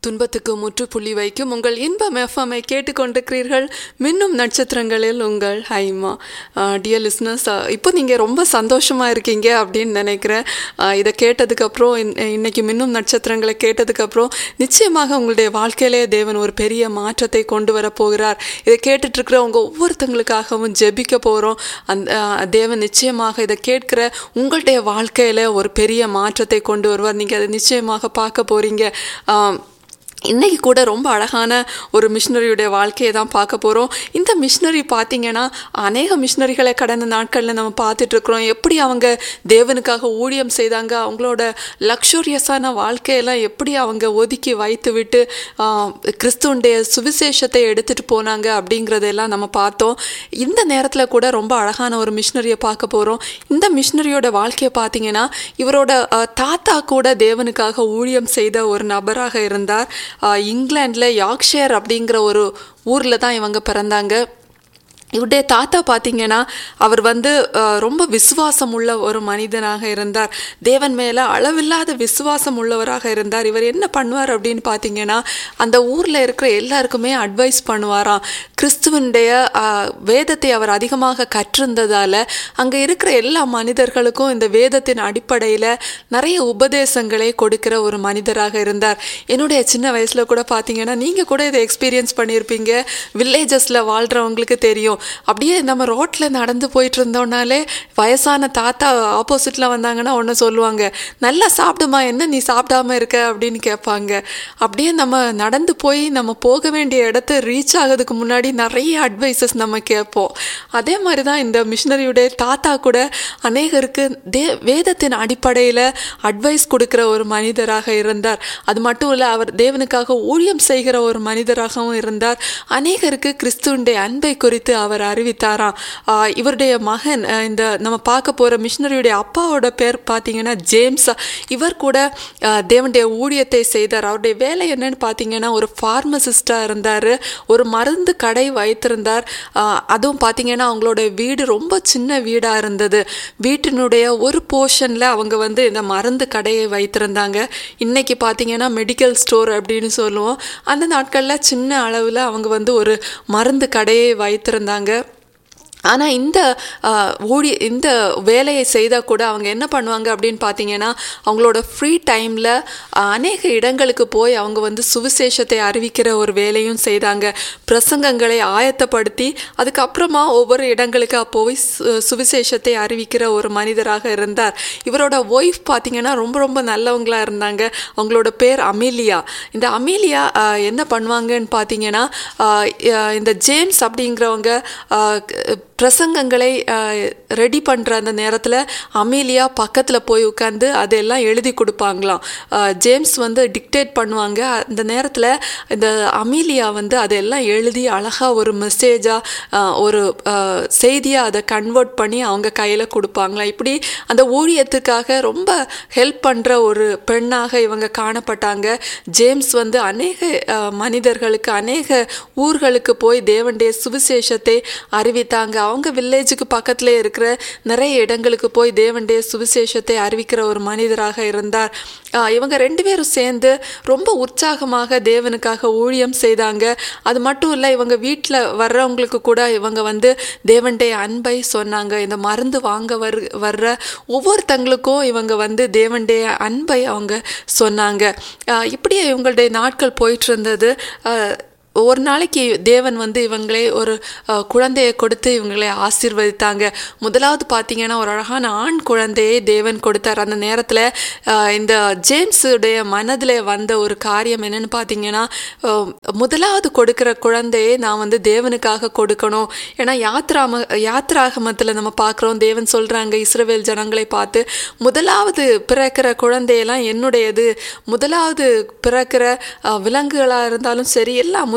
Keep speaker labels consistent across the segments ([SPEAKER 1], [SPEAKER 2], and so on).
[SPEAKER 1] துன்பத்துக்கு முற்றுப்புள்ளி வைக்கும் உங்கள் இன்பம் எஃப்எம்ஐ கேட்டுக்கொண்டிருக்கிறீர்கள் மின்னும் நட்சத்திரங்களில் உங்கள் ஹைமா டியர் லிஸ்னஸ் இப்போ நீங்கள் ரொம்ப சந்தோஷமாக இருக்கீங்க அப்படின்னு நினைக்கிறேன் அஹ், இதை கேட்டதுக்கப்புறம் இன்னைக்கு மின்னும் நட்சத்திரங்களை கேட்டதுக்கப்புறம் நிச்சயமாக உங்களுடைய வாழ்க்கையிலே தேவன் ஒரு பெரிய மாற்றத்தை கொண்டு வர போகிறார் இதை கேட்டுட்டு இருக்கிற உங்க ஒவ்வொருத்தங்களுக்காகவும் ஜெபிக்க போகிறோம் அந்த அஹ், தேவன் நிச்சயமாக இதை கேட்கிற உங்களுடைய வாழ்க்கையில் ஒரு பெரிய மாற்றத்தை கொண்டு வருவார் நீங்கள் அதை நிச்சயமாக பார்க்க போகிறீங்க இன்னைக்கு கூட ரொம்ப அழகான ஒரு மிஷினரியுடைய வாழ்க்கையை தான் பார்க்க போகிறோம் இந்த மிஷினரி பார்த்தீங்கன்னா அநேக மிஷினரிகளை கடந்த நாட்களில் நம்ம பார்த்துட்டு இருக்கிறோம் எப்படி அவங்க தேவனுக்காக ஊழியம் செய்தாங்க அவங்களோட லக்ஸூரியஸான வாழ்க்கையெல்லாம் எப்படி அவங்க ஒதுக்கி வைத்து விட்டு ஆஹ், கிறிஸ்துவனுடைய சுவிசேஷத்தை எடுத்துகிட்டு போனாங்க அப்படிங்கிறதெல்லாம் நம்ம பார்த்தோம் இந்த நேரத்தில் கூட ரொம்ப அழகான ஒரு மிஷினரியை பார்க்க போகிறோம் இந்த மிஷினரியோட வாழ்க்கையை பார்த்தீங்கன்னா இவரோட ஆஹ், தாத்தா கூட தேவனுக்காக ஊழியம் செய்த ஒரு நபராக இருந்தார் ஆஹ், இங்கிலாந்துல யாக்ஷேர் அப்படிங்கிற ஒரு ஊரில் தான் இவங்க பிறந்தாங்க இவருடைய தாத்தா பார்த்தீங்கன்னா அவர் வந்து அஹ், ரொம்ப விசுவாசம் உள்ள ஒரு மனிதனாக இருந்தார் தேவன் மேலே அளவில்லாத விசுவாசம் உள்ளவராக இருந்தார் இவர் என்ன பண்ணுவார் அப்படின்னு பார்த்தீங்கன்னா அந்த ஊரில் இருக்கிற எல்லாருக்குமே அட்வைஸ் பண்ணுவாராம் கிறிஸ்துவனுடைய அஹ், வேதத்தை அவர் அதிகமாக கற்றிருந்ததால் அங்கே இருக்கிற எல்லா மனிதர்களுக்கும் இந்த வேதத்தின் அடிப்படையில் நிறைய உபதேசங்களை கொடுக்கிற ஒரு மனிதராக இருந்தார் என்னுடைய சின்ன வயசில் கூட பார்த்தீங்கன்னா நீங்கள் கூட இதை எக்ஸ்பீரியன்ஸ் பண்ணியிருப்பீங்க வில்லேஜஸில் வாழ்கிறவங்களுக்கு தெரியும் அப்படியே நம்ம ரோட்டில் நடந்து போயிட்டு இருந்தோம்னாலே வயசான தாத்தா ஆப்போசிட்டில் வந்தாங்கன்னா ஒன்று சொல்லுவாங்க நல்லா சாப்பிடுமா என்ன நீ சாப்பிடாம இருக்க அப்படின்னு கேட்பாங்க அப்படியே நம்ம நடந்து போய் நம்ம போக வேண்டிய இடத்த ரீச் ஆகிறதுக்கு முன்னாடி நிறைய அட்வைசஸ் நம்ம கேட்போம் அதே மாதிரி தான் இந்த மிஷினரியுடைய தாத்தா கூட அநேகருக்கு தே வேதத்தின் அடிப்படையில் அட்வைஸ் கொடுக்குற ஒரு மனிதராக இருந்தார் அது மட்டும் இல்லை அவர் தேவனுக்காக ஊழியம் செய்கிற ஒரு மனிதராகவும் இருந்தார் அநேகருக்கு கிறிஸ்துவனுடைய அன்பை குறித்து அவர் அறிவித்தாராம் ஆஹ் இவருடைய மகன் அஹ் இந்த நம்ம பார்க்க போகிற மிஷினரியுடைய அப்பாவோட பேர் பார்த்தீங்கன்னா ஜேம்ஸ் இவர் கூட ஆஹ் தேவனுடைய ஊழியத்தை செய்தார் அவருடைய வேலை என்னன்னு பார்த்தீங்கன்னா ஒரு ஃபார்மசிஸ்டாக இருந்தார் ஒரு மருந்து கடை வைத்திருந்தார் ஆஹ் அதுவும் பார்த்தீங்கன்னா அவங்களோட வீடு ரொம்ப சின்ன வீடாக இருந்தது வீட்டினுடைய ஒரு போர்ஷனில் அவங்க வந்து இந்த மருந்து கடையை வைத்திருந்தாங்க இன்னைக்கு பார்த்தீங்கன்னா மெடிக்கல் ஸ்டோர் அப்படின்னு சொல்லுவோம் அந்த நாட்களில் சின்ன அளவில் அவங்க வந்து ஒரு மருந்து கடையை வைத்திருந்தாங்க ஆனால் இந்த ஆஹ், ஊழி இந்த வேலையை செய்தால் கூட அவங்க என்ன பண்ணுவாங்க அப்படின்னு பார்த்தீங்கன்னா அவங்களோட ஃப்ரீ டைமில் அநேக இடங்களுக்கு போய் அவங்க வந்து சுவிசேஷத்தை அறிவிக்கிற ஒரு வேலையும் செய்தாங்க பிரசங்கங்களை ஆயத்தப்படுத்தி அதுக்கப்புறமா ஒவ்வொரு இடங்களுக்கு போய் சு- சுவிசேஷத்தை அறிவிக்கிற ஒரு மனிதராக இருந்தார் இவரோட ஒய்ஃப் பார்த்தீங்கன்னா ரொம்ப ரொம்ப நல்லவங்களா இருந்தாங்க அவங்களோட பேர் அமீலியா இந்த அமீலியா ஆஹ், என்ன பண்ணுவாங்கன்னு பார்த்தீங்கன்னா ஆஹ், ஆஹ், இந்த ஜேம்ஸ் அப்படிங்கிறவங்க ஆஹ், க- பிரசங்கங்களை ரெடி பண்ணுற அந்த நேரத்தில் அமீலியா பக்கத்தில் போய் உட்காந்து அதெல்லாம் எழுதி கொடுப்பாங்களாம் ஆஹ், ஜேம்ஸ் வந்து டிக்டேட் பண்ணுவாங்க அந்த நேரத்தில் இந்த அமீலியா வந்து அதெல்லாம் எழுதி அழகாக ஒரு மெசேஜாக ஒரு செய்தியாக அதை கன்வெர்ட் பண்ணி அவங்க கையில் கொடுப்பாங்களாம் இப்படி அந்த ஊழியத்துக்காக ரொம்ப ஹெல்ப் பண்ணுற ஒரு பெண்ணாக இவங்க காணப்பட்டாங்க ஜேம்ஸ் வந்து அநேக ஆஹ், மனிதர்களுக்கு அநேக ஊர்களுக்கு போய் தேவனுடைய சுவிசேஷத்தை அறிவித்தாங்க அவங்க வில்லேஜுக்கு பக்கத்துல இருக்கிற நிறைய இடங்களுக்கு போய் தேவனுடைய சுவிசேஷத்தை அறிவிக்கிற ஒரு மனிதராக இருந்தார் ஆஹ் இவங்க ரெண்டு பேரும் சேர்ந்து ரொம்ப உற்சாகமாக தேவனுக்காக ஊழியம் செய்தாங்க அது மட்டும் இல்லை இவங்க வீட்டில் வர்றவங்களுக்கு கூட இவங்க வந்து தேவனுடைய அன்பை சொன்னாங்க இந்த மருந்து வாங்க வர் வர்ற ஒவ்வொருத்தங்களுக்கும் இவங்க வந்து தேவனுடைய அன்பை அவங்க சொன்னாங்க ஆஹ் இப்படியே இவங்களுடைய நாட்கள் போயிட்டு இருந்தது ஆஹ் ஒரு நாளைக்கு தேவன் வந்து இவங்களே ஒரு அஹ், குழந்தையை கொடுத்து இவங்களை ஆசீர்வதித்தாங்க முதலாவது பார்த்தீங்கன்னா ஒரு அழகான ஆண் குழந்தையை தேவன் கொடுத்தார் அந்த நேரத்தில் இந்த ஜேம்ஸுடைய மனதில் வந்த ஒரு காரியம் என்னன்னு பார்த்தீங்கன்னா அஹ், முதலாவது கொடுக்கிற குழந்தையை நான் வந்து தேவனுக்காக கொடுக்கணும் ஏன்னா யாத்ராம யாத்ராகமத்தில் நம்ம பார்க்குறோம் தேவன் சொல்கிறாங்க இஸ்ரவேல் ஜனங்களை பார்த்து முதலாவது பிறக்கிற குழந்தையெல்லாம் என்னுடையது முதலாவது பிறக்கிற விலங்குகளாக இருந்தாலும் சரி எல்லாம் முதல்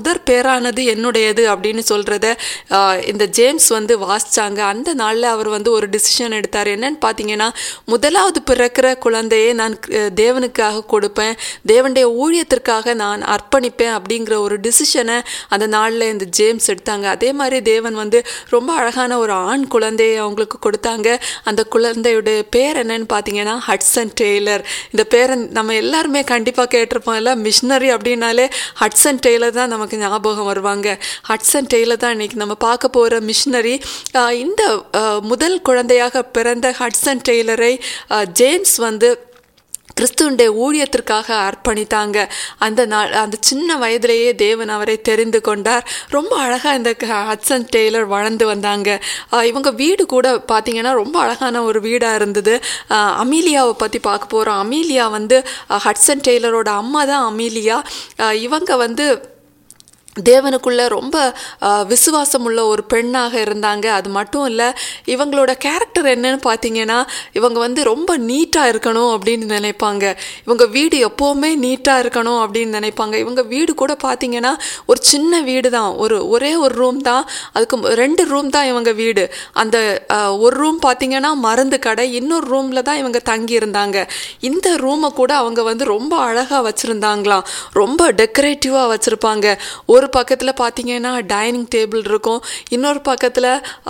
[SPEAKER 1] முதற் பேரானது என்னுடையது அப்படின்னு சொல்கிறத இந்த ஜேம்ஸ் வந்து வாசிச்சாங்க அந்த நாளில் அவர் வந்து ஒரு டிசிஷன் எடுத்தார் என்னன்னு பார்த்தீங்கன்னா முதலாவது பிறக்கிற குழந்தையை நான் அஹ், தேவனுக்காக கொடுப்பேன் தேவனுடைய ஊழியத்திற்காக நான் அர்ப்பணிப்பேன் அப்படிங்கிற ஒரு டிசிஷனை அந்த நாளில் இந்த ஜேம்ஸ் எடுத்தாங்க அதே மாதிரி தேவன் வந்து ரொம்ப அழகான ஒரு ஆண் குழந்தையை அவங்களுக்கு கொடுத்தாங்க அந்த குழந்தையுடைய பேர் என்னன்னு பார்த்தீங்கன்னா ஹட்சன் டெய்லர் இந்த பேரை நம்ம எல்லாருமே கண்டிப்பாக கேட்டிருப்போம் எல்லாம் மிஷினரி அப்படின்னாலே ஹட்சன் டெய்லர் தான் நமக்கு ஞாபகம் வருவாங்க ஹட்சன் டெய்லர் தான் இன்னைக்கு நம்ம பார்க்க போகிற மிஷினரி இந்த ஆஹ், முதல் குழந்தையாக பிறந்த ஹட்சன் டெய்லரை ஆஹ், ஜேம்ஸ் வந்து கிறிஸ்துவனுடைய ஊழியத்திற்காக அர்ப்பணித்தாங்க அந்த நாள் அந்த சின்ன வயதிலேயே தேவன் அவரை தெரிந்து கொண்டார் ரொம்ப அழகாக இந்த க- ஹட்சன் டெய்லர் வளர்ந்து வந்தாங்க ஆஹ் இவங்க வீடு கூட பார்த்தீங்கன்னா ரொம்ப அழகான ஒரு வீடாக இருந்தது ஆஹ் அமீலியாவை பற்றி பார்க்க போகிறோம் அமீலியா வந்து ஆஹ் ஹட்சன் டெய்லரோட அம்மா தான் அமீலியா ஆஹ் இவங்க வந்து தேவனுக்குள்ள ரொம்ப ஆஹ், விசுவாசம் உள்ள ஒரு பெண்ணாக இருந்தாங்க அது மட்டும் இல்லை இவங்களோட கேரக்டர் என்னன்னு பார்த்தீங்கன்னா இவங்க வந்து ரொம்ப நீட்டாக இருக்கணும் அப்படின்னு நினைப்பாங்க இவங்க வீடு எப்போவுமே நீட்டாக இருக்கணும் அப்படின்னு நினைப்பாங்க இவங்க வீடு கூட பார்த்தீங்கன்னா ஒரு சின்ன வீடு தான் ஒரு ஒரே ஒரு ரூம் தான் அதுக்கு மு- ரெண்டு ரூம் தான் இவங்க வீடு அந்த ஆஹ், ஒரு ரூம் பார்த்தீங்கன்னா மருந்து கடை இன்னொரு ரூமில் தான் இவங்க தங்கி இருந்தாங்க இந்த ரூமை கூட அவங்க வந்து ரொம்ப அழகாக வச்சுருந்தாங்களாம் ரொம்ப டெக்கரேட்டிவாக வச்சுருப்பாங்க ஒரு பக்கத்தில் பார்த்தீங்கன்னா டைனிங் டேபிள் இருக்கும் இன்னொரு பக்கத்தில்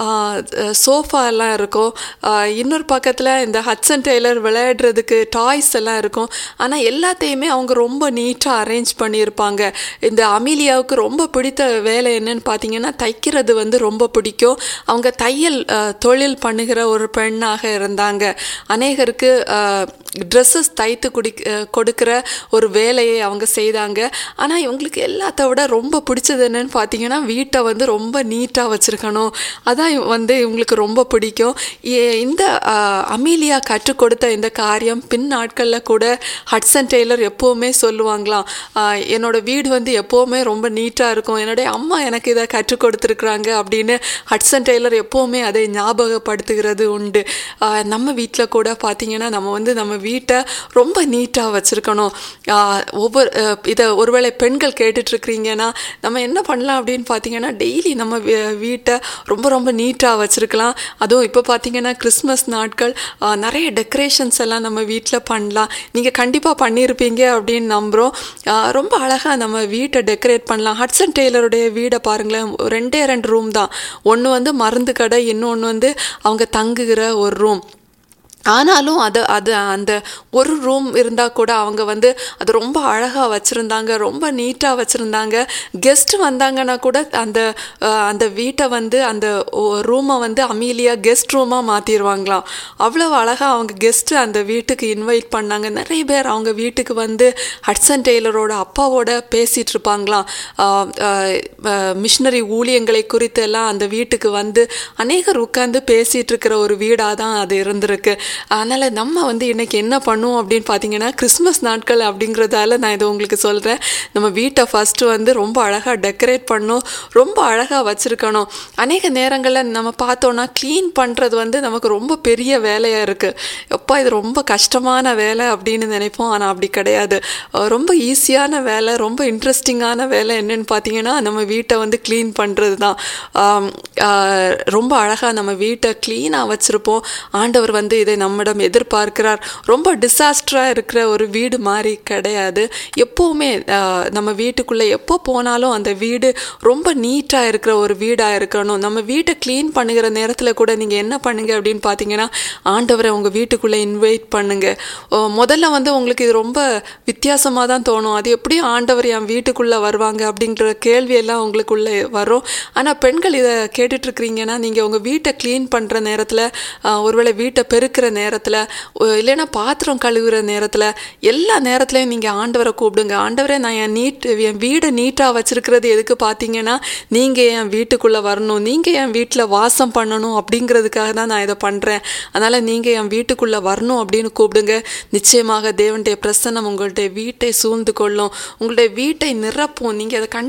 [SPEAKER 1] சோஃபா எல்லாம் இருக்கும் ஆஹ் இன்னொரு பக்கத்தில் இந்த ஹட்சன் டெய்லர் விளையாடுறதுக்கு டாய்ஸ் எல்லாம் இருக்கும் ஆனால் எல்லாத்தையுமே அவங்க ரொம்ப நீட்டாக அரேஞ்ச் பண்ணியிருப்பாங்க இந்த அமீலியாவுக்கு ரொம்ப பிடித்த வேலை என்னன்னு பார்த்தீங்கன்னா தைக்கிறது வந்து ரொம்ப பிடிக்கும் அவங்க தையல் ஆஹ், தொழில் பண்ணுகிற ஒரு பெண்ணாக இருந்தாங்க அநேகருக்கு ட்ரெஸ்ஸஸ் தைத்து குடி அஹ், கொடுக்கிற ஒரு வேலையை அவங்க செய்தாங்க ஆனால் இவங்களுக்கு எல்லாத்த விட ரொம்ப பிடிச்சது என்னன்னு பார்த்தீங்கன்னா வீட்டை வந்து ரொம்ப நீட்டாக வச்சுருக்கணும் அதான் இவ- வந்து இவங்களுக்கு ரொம்ப பிடிக்கும் ஏ- இந்த அஹ், அமீலியா கற்றுக் கொடுத்த இந்த காரியம் பின் நாட்களில் கூட ஹட்சன் டெய்லர் எப்போவுமே சொல்லுவாங்களாம் அஹ், என்னோட வீடு வந்து எப்போவுமே ரொம்ப நீட்டாக இருக்கும் என்னுடைய அம்மா எனக்கு இதை கற்றுக் கொடுத்துருக்குறாங்க அப்படின்னு ஹட்சன் டெய்லர் எப்போவுமே அதை ஞாபகப்படுத்துகிறது உண்டு ஆஹ் நம்ம வீட்டில் கூட பார்த்தீங்கன்னா நம்ம வந்து நம்ம வீட்டை ரொம்ப நீட்டாக வச்சுருக்கணும் ஒவ்வொரு ஆஹ் இதை ஒருவேளை பெண்கள் கேட்டுட்ருக்கிறீங்கன்னா நம்ம என்ன பண்ணலாம் அப்படின்னு பார்த்தீங்கன்னா டெய்லி நம்ம வீ- வீட்டை ரொம்ப ரொம்ப நீட்டாக வச்சுருக்கலாம் அதுவும் இப்போ பார்த்தீங்கன்னா கிறிஸ்மஸ் நாட்கள் ஆஹ் நிறைய டெக்கரேஷன்ஸ் எல்லாம் நம்ம வீட்டில் பண்ணலாம் நீங்கள் கண்டிப்பாக பண்ணியிருப்பீங்க அப்படின்னு நம்புகிறோம் ஆஹ் ரொம்ப அழகாக நம்ம வீட்டை டெக்கரேட் பண்ணலாம் ஹட்சன் டெய்லருடைய வீடை பாருங்களேன் ரெண்டே ரெண்டு ரூம் தான் ஒன்று வந்து மருந்து கடை இன்னொன்று வந்து அவங்க தங்குகிற ஒரு ரூம் ஆனாலும் அது அது அந்த ஒரு ரூம் இருந்தால் கூட அவங்க வந்து அது ரொம்ப அழகாக வச்சுருந்தாங்க ரொம்ப நீட்டாக வச்சுருந்தாங்க கெஸ்ட் வந்தாங்கன்னா கூட அந்த அஹ், அந்த வீட்டை வந்து அந்த ரூமை வந்து அமீலியா கெஸ்ட் ரூமாக மாற்றிடுவாங்களாம் அவ்வளோ அழகாக அவங்க கெஸ்ட்டு அந்த வீட்டுக்கு இன்வைட் பண்ணாங்க நிறைய பேர் அவங்க வீட்டுக்கு வந்து ஹட்சன் டெய்லரோட அப்பாவோட பேசிகிட்டு இருப்பாங்களாம் மிஷினரி ஊழியங்களை குறித்து எல்லாம் அந்த வீட்டுக்கு வந்து அநேகர் உட்கார்ந்து பேசிகிட்டு இருக்கிற ஒரு வீடாக தான் அது இருந்திருக்கு அதனால் நம்ம வந்து இன்னைக்கு என்ன பண்ணுவோம் அப்படின்னு பார்த்தீங்கன்னா கிறிஸ்மஸ் நாட்கள் அப்படிங்கிறதால நான் இதை உங்களுக்கு சொல்கிறேன் நம்ம வீட்டை ஃபஸ்ட்டு வந்து ரொம்ப அழகாக டெக்கரேட் பண்ணணும் ரொம்ப அழகாக வச்சுருக்கணும் அநேக நேரங்களில் நம்ம பார்த்தோன்னா க்ளீன் பண்ணுறது வந்து நமக்கு ரொம்ப பெரிய வேலையாக இருக்குது எப்பா இது ரொம்ப கஷ்டமான வேலை அப்படின்னு நினைப்போம் ஆனால் அப்படி கிடையாது அஹ் ரொம்ப ஈஸியான வேலை ரொம்ப இன்ட்ரெஸ்டிங்கான வேலை என்னன்னு பார்த்தீங்கன்னா நம்ம வீட்டை வந்து க்ளீன் பண்ணுறது தான் ஆம், ஆஹ் ரொம்ப அழகாக நம்ம வீட்டை க்ளீனாக வச்சுருப்போம் ஆண்டவர் வந்து இதை நம்மிடம் எதிர்பார்க்கிறார் ரொம்ப டிசாஸ்டராக இருக்கிற ஒரு வீடு மாதிரி கிடையாது எப்போவுமே ஆஹ், நம்ம வீட்டுக்குள்ளே எப்போ போனாலும் அந்த வீடு ரொம்ப நீட்டாக இருக்கிற ஒரு வீடாக இருக்கணும் நம்ம வீட்டை க்ளீன் பண்ணுகிற நேரத்தில் கூட நீங்கள் என்ன பண்ணுங்க அப்படின்னு பார்த்தீங்கன்னா ஆண்டவரை உங்கள் வீட்டுக்குள்ளே இன்வைட் பண்ணுங்க ஓ, முதல்ல வந்து உங்களுக்கு இது ரொம்ப வித்தியாசமாக தான் தோணும் அது எப்படி ஆண்டவர் என் வீட்டுக்குள்ளே வருவாங்க அப்படிங்கிற கேள்வியெல்லாம் உங்களுக்குள்ளே வரும் ஆனால் பெண்கள் இதை கேட்டுட்ருக்கிறீங்கன்னா நீங்கள் உங்கள் வீட்டை க்ளீன் பண்ணுற நேரத்தில் ஒருவேளை வீட்டை பெருக்கிற நேரத்தில் இல்லைன்னா பாத்திரம் கழுவுற நேரத்தில் எல்லா நேரத்துலையும் நீங்கள் ஆண்டவரை கூப்பிடுங்க ஆண்டவரே நான் என் நீட் என் வீடை நீட்டாக வச்சுருக்கிறது எதுக்கு பார்த்தீங்கன்னா நீங்கள் என் வீட்டுக்குள்ளே வரணும் நீங்கள் என் வீட்டில் வாசம் பண்ணணும் அப்படிங்கிறதுக்காக தான் நான் இதை பண்ணுறேன் அதனால் நீங்கள் என் வீட்டுக்குள்ளே வரணும் அப்படின்னு கூப்பிடுங்க நிச்சயமாக தேவனுடைய பிரசன்னம் உங்களுடைய வீட்டை சூழ்ந்து கொள்ளும் உங்களுடைய வீட்டை நிரப்பும் நீங்கள் அதை கண்டு